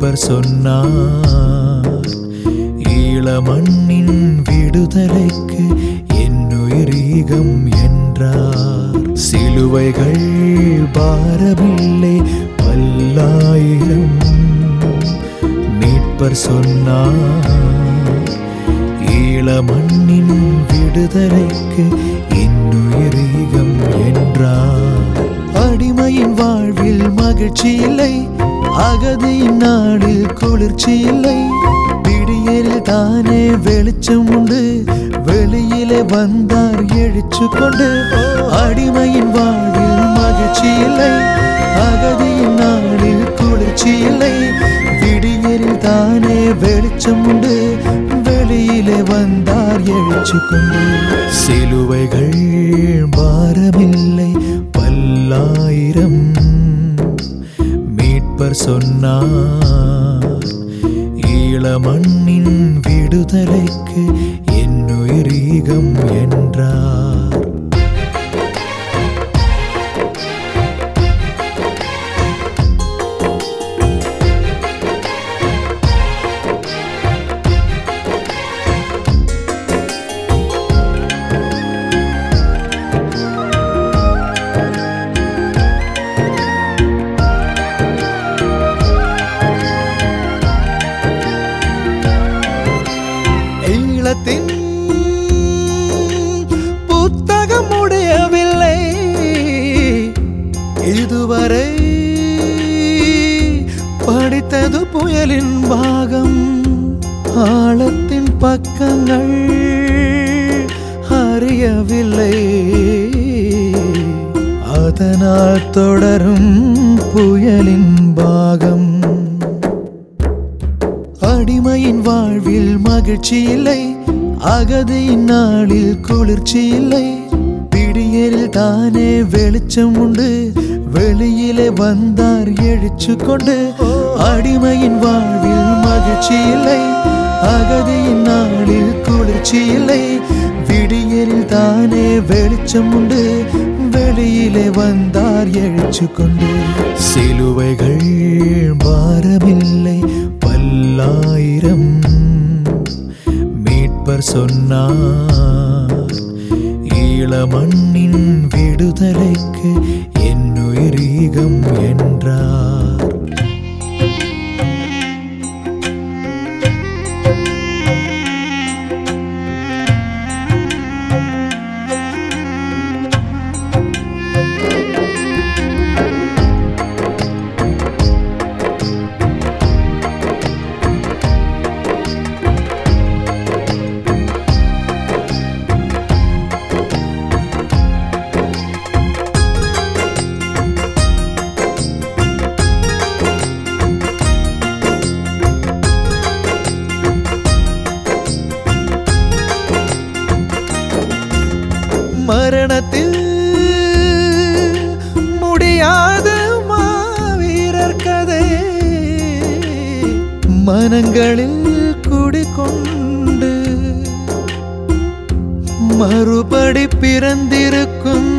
மீட்பர் சொன்னார் ஈழமண்ணின் விடுதலைக்கு என்னுயிரீகம் என்றார் சிலுவைகள் பாரமில்லை பல்லாயிரம் மீட்பர் சொன்னார் ஈழமண்ணின் விடுதலைக்கு இன்னுயிரீகம் என்றார் அடிமையின் வாழ்வில் மகிழ்ச்சி இல்லை அகதியின் நாளில் குளிர்ச்சி இல்லை விடியலில் தானே வெளிச்சம் உண்டு வெளியிலே வந்தார் எழுச்சு கொண்டு அடிமையின் வாழ்வில் மகிழ்ச்சி இல்லை அகதியின் நாளில் குளிர்ச்சி இல்லை விடியலில் தானே வெளிச்சம் உண்டு வெளியிலே வந்தார் எழுச்சு கொண்டு சிலுவைகள் பாரமில்லை பல்லாயிரம் மீட்பர் சொன்னார் ஈழமண்ணின் விடுதலைக்கு என்னுயிரீகம் என்றார் ஈழத்தின் புத்தகம் உடையவில்லை இதுவரை படித்தது புயலின் பாகம் ஆழத்தின் பக்கங்கள் அறியவில்லை அதனால் தொடரும் புயலின் பாகம் அடிமையின் வாழ்வில் மகிழ்ச்சி இல்லை அகதியின் நாளில் குளிர்ச்சி இல்லை விடியலில் தானே வெளிச்சம் உண்டு வெளியிலே வந்தார் எழுச்சு கொண்டு அடிமையின் வாழ்வில் மகிழ்ச்சி இல்லை அகதியின் நாளில் குளிர்ச்சி இல்லை விடியலில் தானே வெளிச்சம் உண்டு வெளியிலே வந்தார் எழுச்சு கொண்டு சிலுவைகள் பாரமில்லை பல்லாயிரம் மீட்பர் சொன்னார் ஈழமண்ணின் விடுதலைக்கு என்னுயிரீகம் என்றார் மரணத்தில் முடியாத மாவீரர் கதை மனங்களில் குடிகொண்டு மறுபடி பிறந்திருக்கும்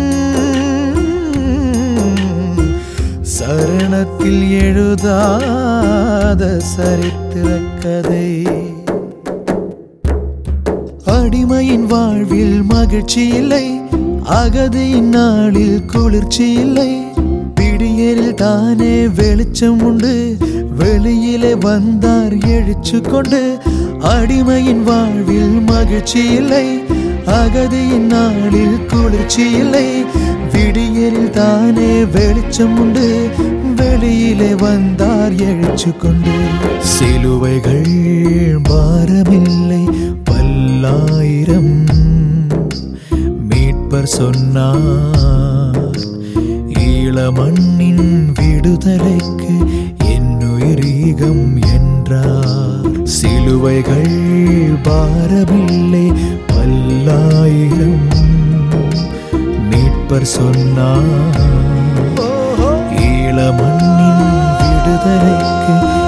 சரணத்தில் எழுதாத சரித்திர கதை அடிமையின் வாழ்வில் மகிழ்ச்சி இல்லை அகதியின் நாளில் குளிர்ச்சி இல்லை விடியலில் தானே வெளிச்சம் உண்டு வெளியிலே வந்தார் எழுச்சு கொண்டு அடிமையின் வாழ்வில் மகிழ்ச்சி இல்லை அகதியின் நாளில் குளிர்ச்சி இல்லை விடியலில் தானே வெளிச்சம் உண்டு வெளியிலே வந்தார் எழுச்சு கொண்டு சிலுவைகள் பாரமில்லை பல்லாயிரம் மீட்பர் சொன்னார் ஈழமண்ணின் விடுதலைக்கு என்னுயிரீகம் என்றார் சிலுவைகள் பாரமில்லை பல்லாயிரம் மீட்பர் சொன்னார் ஈழமண்ணின் விடுதலைக்கு